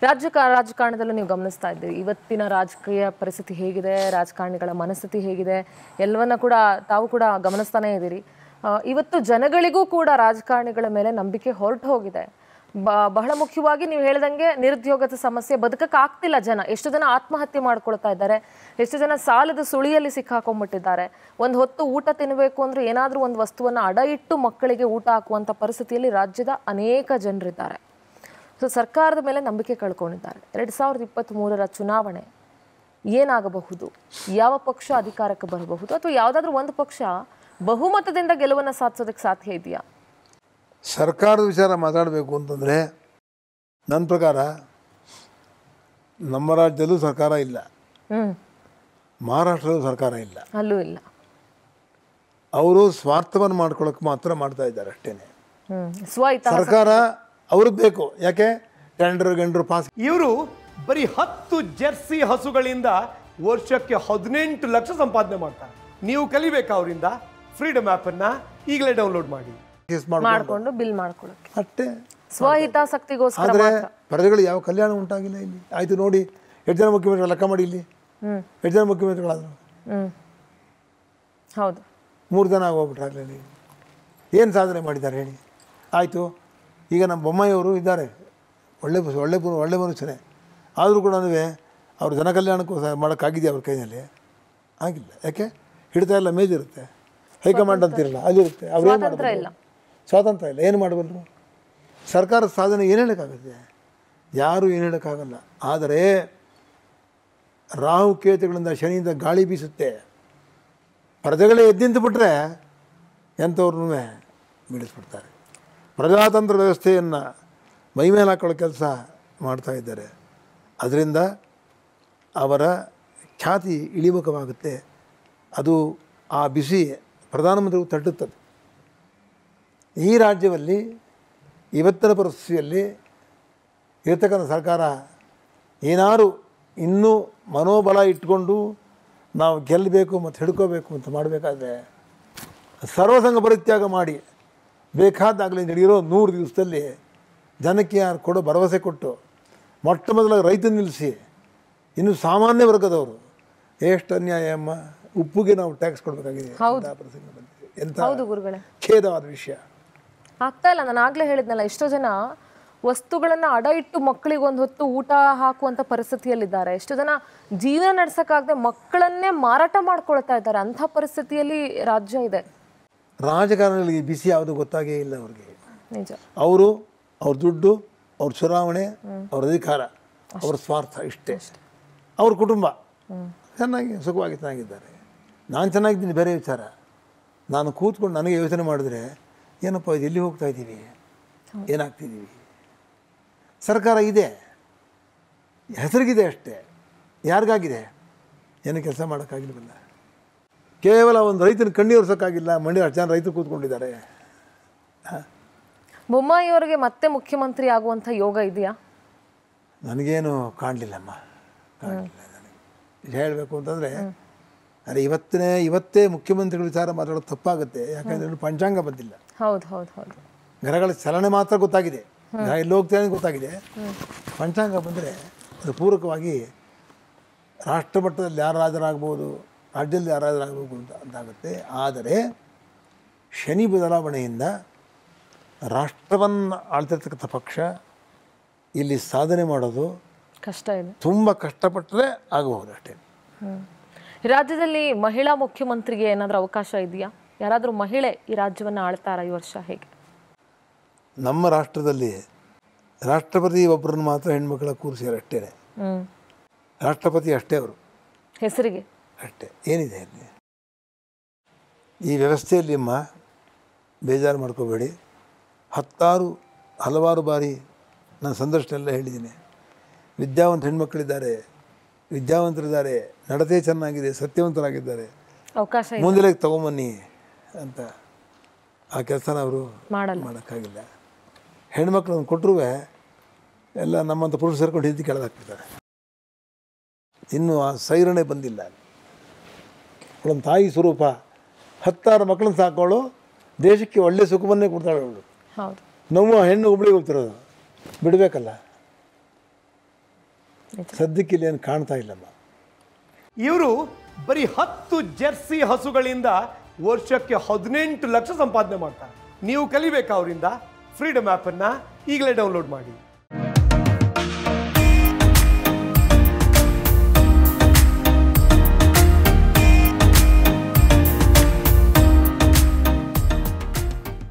ರಾಜ್ಯ ರಾಜಕಾರಣದಲ್ಲೂ ನೀವು ಗಮನಿಸ್ತಾ ಇದ್ದೀರಿ ಇವತ್ತಿನ ರಾಜಕೀಯ ಪರಿಸ್ಥಿತಿ ಹೇಗಿದೆ ರಾಜಕಾರಣಿಗಳ ಮನಸ್ಥಿತಿ ಹೇಗಿದೆ ಎಲ್ಲವನ್ನ ಕೂಡ ತಾವು ಕೂಡ ಗಮನಿಸ್ತಾನೇ ಇದ್ದೀರಿ ಆ, ಇವತ್ತು ಜನಗಳಿಗೂ ಕೂಡ ರಾಜಕಾರಣಿಗಳ ಮೇಲೆ ನಂಬಿಕೆ ಹೊರಟು ಹೋಗಿದೆ ಬ- ಬಹಳ ಮುಖ್ಯವಾಗಿ ನೀವು ಹೇಳ್ದಂಗೆ ನಿರುದ್ಯೋಗದ ಸಮಸ್ಯೆ ಬದುಕಕ್ಕೆ ಆಗ್ತಿಲ್ಲ ಜನ ಎಷ್ಟು ಜನ ಆತ್ಮಹತ್ಯೆ ಮಾಡ್ಕೊಳ್ತಾ ಇದ್ದಾರೆ ಎಷ್ಟು ಜನ ಸಾಲದ ಸುಳಿಯಲ್ಲಿ ಸಿಕ್ಕಾಕೊಂಡ್ಬಿಟ್ಟಿದ್ದಾರೆ ಒಂದು ಹೊತ್ತು ಊಟ ತಿನ್ನಬೇಕು ಅಂದ್ರೆ ಏನಾದರೂ ಒಂದು ವಸ್ತುವನ್ನು ಅಡ ಇಟ್ಟು ಮಕ್ಕಳಿಗೆ ಊಟ ಹಾಕುವಂಥ ಪರಿಸ್ಥಿತಿಯಲ್ಲಿ ರಾಜ್ಯದ ಅನೇಕ ಜನರಿದ್ದಾರೆ ಸೊ ಸರ್ಕಾರದ ಮೇಲೆ ನಂಬಿಕೆ ಕಳ್ಕೊಂಡಿದ್ದಾರೆ ಎರಡು ಸಾವಿರದ ಇಪ್ಪತ್ತ್ ಮೂರರ ಚುನಾವಣೆ ಏನಾಗಬಹುದು ಯಾವ ಪಕ್ಷ ಅಧಿಕಾರಕ್ಕೆ ಬರಬಹುದು ಅಥವಾ ಯಾವುದಾದ್ರೂ ಒಂದು ಪಕ್ಷ ಬಹುಮತದಿಂದ ಗೆಲುವನ್ನು ಸಾಧಿಸೋದಕ್ಕೆ ಸಾಧ್ಯ ಇದೆಯಾ ಸರ್ಕಾರದ ವಿಚಾರ ಮಾತಾಡಬೇಕು ಅಂತಂದರೆ ನನ್ನ ಪ್ರಕಾರ ನಮ್ಮ ರಾಜ್ಯದಲ್ಲೂ ಸರ್ಕಾರ ಇಲ್ಲ ಹ್ಮ್ ಮಹಾರಾಷ್ಟ್ರದಲ್ಲೂ ಸರ್ಕಾರ ಇಲ್ಲ ಅಲ್ಲೂ ಇಲ್ಲ ಅವರು ಸ್ವಾರ್ಥವನ್ನು ಮಾಡ್ಕೊಳ್ಳೋಕೆ ಮಾತ್ರ ಮಾಡ್ತಾ ಇದ್ದಾರೆ ಅಷ್ಟೇ ಹ್ಮ್ ಸ್ವಹಿತ ಸರ್ಕಾರ ಅವ್ರಿಗೆ ಬೇಕು ಯಾಕೆ ಟೆಂಡರ್ ಗೆಂಡ್ರು ಪಾಸ್ ಇವರು ಬರೀ ಹತ್ತು ಜೆರ್ಸಿ ಹಸುಗಳಿಂದ ವರ್ಷಕ್ಕೆ ಹದಿನೆಂಟು ಲಕ್ಷ ಸಂಪಾದನೆ ಮಾಡ್ತಾರೆ ನೀವು ಕಲಿಬೇಕಾ ಅವರಿಂದ ಫ್ರೀಡಮ್ ಅನ್ನ ಈಗಲೇ ಡೌನ್ಲೋಡ್ ಮಾಡಿ ಕೇಸ್ ಮಾಡಿ ಮಾಡ್ಕೊಂಡು ಬಿಲ್ ಮಾಡ್ಕೊಳ್ಳೋಕೆ ಅಷ್ಟೇ ಸ್ವಹಿತಾಸಕ್ತಿಗೋಸ್ಕರ ಆದರೆ ಮಾತ್ರ ಪ್ರಜೆಗಳು ಯಾವ ಕಲ್ಯಾಣ ಉಂಟಾಗಿಲ್ಲ ಇಲ್ಲಿ ಆಯಿತು ನೋಡಿ ಎಷ್ಟು ಜನ ಮುಖ್ಯಮಂತ್ರಿಗಳು ಲೆಕ್ಕ ಮಾಡಿ ಇಲ್ಲಿ ಹ್ಮ್ ಎಷ್ಟು ಜನ ಮುಖ್ಯಮಂತ್ರಿಗಳಾದರು ಹ್ಮ್ ಹೌದು ಮೂರು ಜನ ಆಗೋಗ್ಬಿಟ್ರಾಗಲೇ ನೀವು ಏನು ಸಾಧನೆ ಮಾಡಿದ್ದಾರೆ ಹೇಳಿ ಆಯಿತು ಈಗ ನಮ್ಮ ಬೊಮ್ಮಾಯಿಯವರು ಇದ್ದಾರೆ ಒಳ್ಳೆ ಬಸ್- ಒಳ್ಳೆ ಪು- ಒಳ್ಳೆ ಮನುಷ್ಯನೇ ಆದರೂ ಕೂಡ ಅವರು ಜನ ಕಲ್ಯಾಣಕ್ಕೋಸ್ಕರ ಮಾಡೋಕ್ಕಾಗಿದೆ ಅವ್ರ ಕೈಯಲ್ಲಿ ಆಗಿಲ್ಲ ಯಾಕೆ ಹಿಡಿತಾ ಎಲ್ಲ ಮೇಜ್ ಇರುತ್ತೆ ಹೈಕಮಾಂಡ್ ಅಂತಿರಲ್ಲ ಅದಿರುತ್ತೆ ಅವ್ರು ಏನು ಸ್ವಾತಂತ್ರ್ಯ ಇಲ್ಲ. ಮಾಡಬಲ್ರು ಸ್ವಾತಂತ್ರ್ಯ ಇಲ್ಲ ಏನು ಮಾಡಬಲ್ಲರು ಸರ್ಕಾರದ ಸಾಧನೆ ಏನು ಹೇಳೋಕ್ಕಾಗುತ್ತೆ ಯಾರೂ ಏನು ಹೇಳೋಕ್ಕಾಗಲ್ಲ ಆದರೆ ರಾಹು ಕೇತುಗಳಿಂದ ಶನಿಯಿಂದ ಗಾಳಿ ಬೀಸುತ್ತೆ ಪ್ರಜೆಗಳೇ ಎದ್ದಿಂತು ಬಿಟ್ಟರೆ ಎಂಥವ್ರನ್ನೂ ಬೀಳಿಸ್ಬಿಡ್ತಾರೆ ಪ್ರಜಾತಂತ್ರ ವ್ಯವಸ್ಥೆಯನ್ನು ಮೈಮೇಲೆ ಹಾಕೊಳ್ಳೋ ಕೆಲಸ ಮಾಡ್ತಾ ಇದ್ದಾರೆ ಅದರಿಂದ ಅವರ ಖ್ಯಾತಿ ಇಳಿಮುಖವಾಗುತ್ತೆ ಅದು ಆ ಬಿಸಿ ಪ್ರಧಾನಮಂತ್ರಿಗೂ ತಟ್ಟುತ್ತದೆ ಈ ರಾಜ್ಯದಲ್ಲಿ ಇವತ್ತಿನ ಪರಿಸ್ಥಿತಿಯಲ್ಲಿ ಇರತಕ್ಕಂಥ ಸರ್ಕಾರ ಏನಾರು ಇನ್ನೂ ಮನೋಬಲ ಇಟ್ಕೊಂಡು ನಾವು ಗೆಲ್ಲಬೇಕು ಮತ್ತು ಹಿಡ್ಕೋಬೇಕು ಅಂತ ಮಾಡಬೇಕಾದ್ರೆ ಸರ್ವಸಂಗ ಪರಿತ್ಯಾಗ ಮಾಡಿ ಬೇಕಾದಾಗಲಿ ನಡೆಯಿರೋ ನೂರು ದಿವಸದಲ್ಲಿ ಜನಕ್ಕೆ ಯಾರು ಕೊಡೋ ಭರವಸೆ ಕೊಟ್ಟು ಮೊಟ್ಟ ಮೊದಲಾಗಿ ರೈತ ನಿಲ್ಲಿಸಿ ಇನ್ನು ಸಾಮಾನ್ಯ ವರ್ಗದವರು ಎಷ್ಟು ಅನ್ಯಾಯ ಅಮ್ಮ ಉಪ್ಪುಗೆ ನಾವು ಟ್ಯಾಕ್ಸ್ ಕೊಡಬೇಕಾಗಿದೆ ಎಂಥ ಪ್ರಸಂಗ ಬಂದಿದೆ ಎಂಥ ಹೌದು ಗುರುಗಳೇ ಖೇದವಾದ ವಿಷಯ ಆಗ್ತಾ ಇಲ್ಲ ನಾನು ಆಗ್ಲೇ ಹೇಳಿದ್ನಲ್ಲ ಎಷ್ಟೋ ಜನ ವಸ್ತುಗಳನ್ನ ಅಡ ಇಟ್ಟು ಮಕ್ಕಳಿಗೆ ಒಂದು ಹೊತ್ತು ಊಟ ಹಾಕುವಂತ ಪರಿಸ್ಥಿತಿಯಲ್ಲಿದ್ದಾರೆ ಎಷ್ಟೋ ಜನ ಜೀವನ ನಡ್ಸಕ್ಕಾಗದೆ ಮಕ್ಕಳನ್ನೇ ಮಾರಾಟ ಮಾಡ್ಕೊಳ್ತಾ ಇದ್ದಾರೆ ಅಂಥ ಪರಿಸ್ಥಿತಿಯಲ್ಲಿ ರಾಜ್ಯ ಇದೆ ರಾಜಕಾರಣಿಗಳಿಗೆ ಬಿಸಿ ಯಾವುದು ಗೊತ್ತಾಗೇ ಇಲ್ಲ ಅವ್ರಿಗೆ ನಿಜ ಅವರು ಅವ್ರ ದುಡ್ಡು ಅವ್ರ ಚುನಾವಣೆ ಅವ್ರ ಅಧಿಕಾರ ಅವ್ರ ಸ್ವಾರ್ಥ ಇಷ್ಟೇ ಅವ್ರ ಕುಟುಂಬ ಚೆನ್ನಾಗಿ ಸುಖವಾಗಿ ಚೆನ್ನಾಗಿದ್ದಾರೆ ನಾನು ಚೆನ್ನಾಗಿದ್ದೀನಿ ಬೇರೆ ವಿಚಾರ ನಾನು ಕೂತ್ಕೊಂಡು ನನಗೆ ಯೋಚನೆ ಮಾಡಿದ್ರೆ ಏನಪ್ಪ ಇದು ಎಲ್ಲಿ ಹೋಗ್ತಾ ಇದ್ದೀವಿ ಏನಾಗ್ತಿದ್ದೀವಿ ಸರ್ಕಾರ ಇದೆ ಹೆಸರಿಗಿದೆ ಅಷ್ಟೇ ಯಾರಿಗಾಗಿದೆ ಏನು ಕೆಲಸ ಮಾಡೋಕ್ಕಾಗಿಲ್ವಲ್ಲ ಕೇವಲ ಒಂದು ರೈತನ ಕಣ್ಣೀರು ಒರ್ಸೋಕ್ಕಾಗಿಲ್ಲ ಮಂಡ್ಯ ಅಷ್ಟು ಜನ ರೈತರು ಕೂತ್ಕೊಂಡಿದ್ದಾರೆ ಬೊಮ್ಮಾಯಿಯವರಿಗೆ ಮತ್ತೆ ಮುಖ್ಯಮಂತ್ರಿ ಆಗುವಂಥ ಯೋಗ ಇದೆಯಾ ನನಗೇನು ಕಾಣಲಿಲ್ಲಮ್ಮ ಕಾಣಲಿಲ್ಲ ನನಗೆ ನಿಜ ಹೇಳಬೇಕು ಅಂತಂದರೆ ಅರೆ ಇವತ್ತನೇ ಇವತ್ತೇ ಮುಖ್ಯಮಂತ್ರಿಗಳ ವಿಚಾರ ಮಾತಾಡೋದು ತಪ್ಪಾಗುತ್ತೆ ಯಾಕಂದರೆ ಇನ್ನು ಪಂಚಾಂಗ ಬಂದಿಲ್ಲ ಹೌದು ಹೌದು ಹೌದು ಗ್ರಹಗಳ ಚಲನೆ ಮಾತ್ರ ಗೊತ್ತಾಗಿದೆ ಗ್ರಹ ಎಲ್ಲಿ ಹೋಗ್ತೇನೆ ಗೊತ್ತಾಗಿದೆ ಪಂಚಾಂಗ ಬಂದರೆ ಅದು ಪೂರಕವಾಗಿ ರಾಷ್ಟ್ರ ಮಟ್ಟದಲ್ಲಿ ಯಾರು ರಾಜರಾಗ್ಬೋದು ರಾಜ್ಯದಲ್ಲಿ ಯಾರು ರಾಜರಾಗಬೇಕು ಅಂತ ಅಂತಾಗುತ್ತೆ ಆದರೆ ಶನಿ ಬದಲಾವಣೆಯಿಂದ ರಾಷ್ಟ್ರವನ್ನು ಆಳ್ತಿರ್ತಕ್ಕಂಥ ಪಕ್ಷ ಇಲ್ಲಿ ಸಾಧನೆ ಮಾಡೋದು ಕಷ್ಟ ಇದೆ ತುಂಬ ಕಷ್ಟಪಟ್ಟರೆ ಆಗಬಹುದು ಅಷ್ಟೇ ರಾಜ್ಯದಲ್ಲಿ ಮಹಿಳಾ ಮುಖ್ಯಮಂತ್ರಿಗೆ ಏನಾದರೂ ಅವಕಾಶ ಇದೆಯಾ ಯಾರಾದರೂ ಮಹಿಳೆ ಈ ರಾಜ್ಯವನ್ನು ಆಳ್ತಾರ ಈ ವರ್ಷ ಹೇಗೆ ನಮ್ಮ ರಾಷ್ಟ್ರದಲ್ಲಿ ರಾಷ್ಟ್ರಪತಿ ಒಬ್ಬರನ್ನು ಮಾತ್ರ ಹೆಣ್ಮಕ್ಳ ಕೂರಿಸ್ಯಾರ ಅಷ್ಟೇ ಹ್ಮ್ ರಾಷ್ಟ್ರಪತಿ ಅಷ್ಟೇ ಅವರು ಹೆಸರಿಗೆ ಅಷ್ಟೇ ಏನಿದೆ ಅಲ್ಲಿ ಈ ವ್ಯವಸ್ಥೆಯಲ್ಲಿ ಅಮ್ಮ ಬೇಜಾರು ಮಾಡ್ಕೋಬೇಡಿ ಹತ್ತಾರು ಹಲವಾರು ಬಾರಿ ನಾನು ಸಂದರ್ಶನೆಲ್ಲ ಹೇಳಿದ್ದೀನಿ ವಿದ್ಯಾವಂತ ಹೆಣ್ಮಕ್ಳಿದ್ದಾರೆ ವಿದ್ಯಾವಂತರಿದ್ದಾರೆ ನಡತೆ ಚೆನ್ನಾಗಿದೆ ಸತ್ಯವಂತರಾಗಿದ್ದಾರೆ ಅವಕಾಶ ಇದೆ ಮುಂದೆ ತಗೊಂಬನ್ನಿ ಅಂತ ಆ ಕೆಲಸನ ಅವರು ಮಾಡಲ್ಲ ಮಾಡೋಕ್ಕಾಗಿಲ್ಲ ಹೆಣ್ಮಕ್ಳನ್ನು ಕೊಟ್ಟರು ಎಲ್ಲ ನಮ್ಮಂಥ ಪುರುಷರು ಸೇರ್ಕೊಂಡು ಹಿಂದೆ ಕೆಳದಾಕ್ಬಿಡ್ತಾರೆ ಇನ್ನೂ ಆ ಸೈರಣೆ ಬಂದಿಲ್ಲ ಅವಳೊಂದು ತಾಯಿ ಸ್ವರೂಪ ಹತ್ತಾರು ಮಕ್ಕಳನ್ನ ಸಾಕೋಳು ದೇಶಕ್ಕೆ ಒಳ್ಳೆ ಸುಖವನ್ನೇ ಕೊಡ್ತಾಳೆ ಅವಳು ಹೌದು ನೋವು ಹೆಣ್ಣು ಒಬ್ಳಿಗೆ ಹೋಗ್ತಿರೋದು ಬಿಡಬೇಕಲ್ಲ ಸದ್ಯಕ್ಕೆ ಇಲ್ಲಿ ಏನು ಕಾಣ್ತಾ ಇಲ್ಲಮ್ಮ ಇವರು ಬರೀ ಹತ್ತು ಜೆರ್ಸಿ ಹಸುಗಳಿಂದ ವರ್ಷಕ್ಕೆ ಹದಿನೆಂಟು ಲಕ್ಷ ಸಂಪಾದನೆ ಮಾಡ್ತಾರೆ ನೀವು ಕಲಿಬೇಕಾ ಅವರಿಂದ ಫ್ರೀಡಮ್ ಆ್ಯಪನ್ನು ಈಗಲೇ ಡೌನ್ಲೋಡ್ ಮಾಡಿ